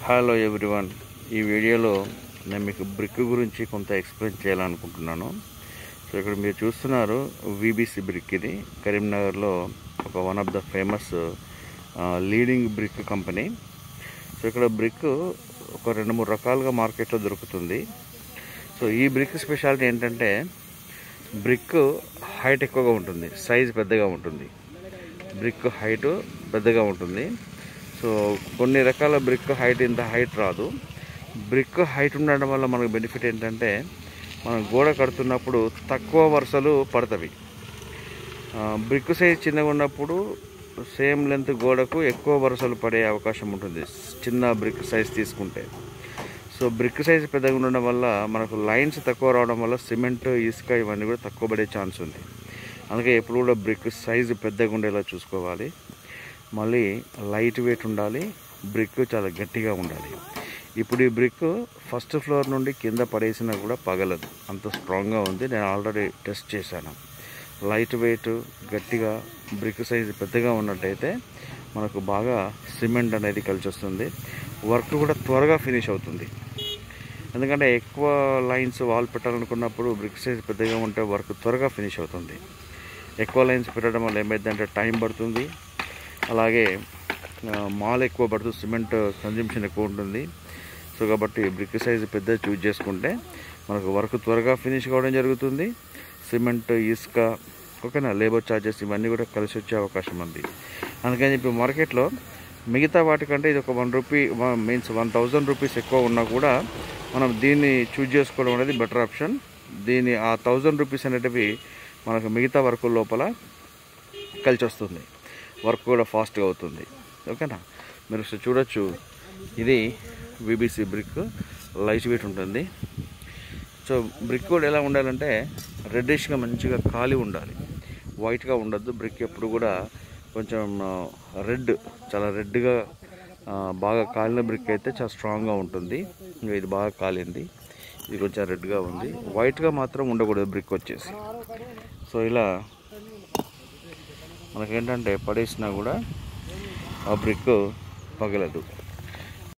hello everyone ఈ వీడియోలో నేను మీకు బ్రిక్ గురించి కొంత ఎక్స్ప్లెయిన్ చేయాలనుకుంటున్నాను సో ఇక్కడ మీరు చూస్తున్నారు విబిసి బ్రిక్ ఇది కరీంనగర్లో ఒక one of the famous leading brick company so ఇక్కడ బ్రిక్ ఒక రెండు మూడు రకాలుగా మార్కెట్లో దొరుకుతుంది సో ఈ బ్రిక్ స్పెషాలిటీ ఏంటంటే బ్రిక్ హైట్ ఎక్కువగా ఉంటుంది సైజ్ పెద్దగా ఉంటుంది బ్రిక్ హైట్ పెద్దగా ఉంటుంది సో కొన్ని రకాల బ్రిక్ హైట్ ఇంత హైట్ రాదు బ్రిక్ హైట్ ఉండడం వల్ల మనకు బెనిఫిట్ ఏంటంటే మనం గోడ కడుతున్నప్పుడు తక్కువ వరుసలు పడతవి బ్రిక్ సైజ్ చిన్నగా ఉన్నప్పుడు సేమ్ లెంత్ గోడకు ఎక్కువ వరుసలు పడే అవకాశం ఉంటుంది చిన్న బ్రిక్ సైజ్ తీసుకుంటే సో బ్రిక్ సైజ్ పెద్దగా ఉండడం వల్ల మనకు లైన్స్ తక్కువ రావడం వల్ల సిమెంట్ ఇసుక ఇవన్నీ కూడా తక్కువ పడే ఛాన్స్ ఉంది అందుకే ఎప్పుడు కూడా బ్రిక్ సైజు పెద్దగా ఉండేలా చూసుకోవాలి మళ్ళీ లైట్ వెయిట్ ఉండాలి బ్రిక్ చాలా గట్టిగా ఉండాలి ఇప్పుడు ఈ బ్రిక్ ఫస్ట్ ఫ్లోర్ నుండి కింద పడేసినా కూడా పగలదు అంత స్ట్రాంగ్గా ఉంది నేను ఆల్రెడీ టెస్ట్ చేశాను లైట్ వెయిట్ గట్టిగా బ్రిక్ సైజు పెద్దగా ఉన్నట్టయితే మనకు బాగా సిమెంట్ అనేది కలిసి వస్తుంది వర్క్ కూడా త్వరగా ఫినిష్ అవుతుంది ఎందుకంటే ఎక్కువ లైన్స్ వాల్ పెట్టాలనుకున్నప్పుడు బ్రిక్ సైజ్ పెద్దగా ఉంటే వర్క్ త్వరగా ఫినిష్ అవుతుంది ఎక్కువ లైన్స్ పెట్టడం వల్ల ఏమైందంటే టైం పడుతుంది అలాగే మాల్ ఎక్కువ పడుతుంది సిమెంట్ కన్జంప్షన్ ఎక్కువ ఉంటుంది సో కాబట్టి బ్రిక్ సైజ్ పెద్ద చూజ్ చేసుకుంటే మనకు వర్క్ త్వరగా ఫినిష్ కావడం జరుగుతుంది సిమెంట్ ఇసుక ఓకేనా లేబర్ ఛార్జెస్ ఇవన్నీ కూడా కలిసి వచ్చే అవకాశం ఉంది అందుకని చెప్పి మార్కెట్లో మిగతా వాటికంటే ఇది ఒక one rupee means one thousand rupees ఎక్కువ ఉన్నా కూడా మనం దీన్ని చూజ్ చేసుకోవడం అనేది బెటర్ ఆప్షన్ దీని ఆ థౌజండ్ రూపీస్ అనేటివి మనకు మిగతా వర్క్ లోపల కలిసి వస్తుంది వర్క్ కూడా ఫాస్ట్గా అవుతుంది ఓకేనా మీరు ఒకసారి చూడొచ్చు ఇది విబిసి బ్రిక్ లైట్ వెయిట్ ఉంటుంది సో బ్రిక్ కూడా ఎలా ఉండాలంటే రెడ్డిష్గా మంచిగా ఖాళీ ఉండాలి వైట్గా ఉండద్దు బ్రిక్ ఎప్పుడు కూడా కొంచెం రెడ్ చాలా రెడ్గా బాగా కాలిన బ్రిక్ అయితే చాలా స్ట్రాంగ్గా ఉంటుంది ఇంకా ఇది బాగా కాలింది ఇది కొంచెం రెడ్గా ఉంది వైట్గా మాత్రం ఉండకూడదు బ్రిక్ వచ్చేసి సో ఇలా మనకేంటంటే పడేసినా కూడా ఆ బ్రిక్ పగలదు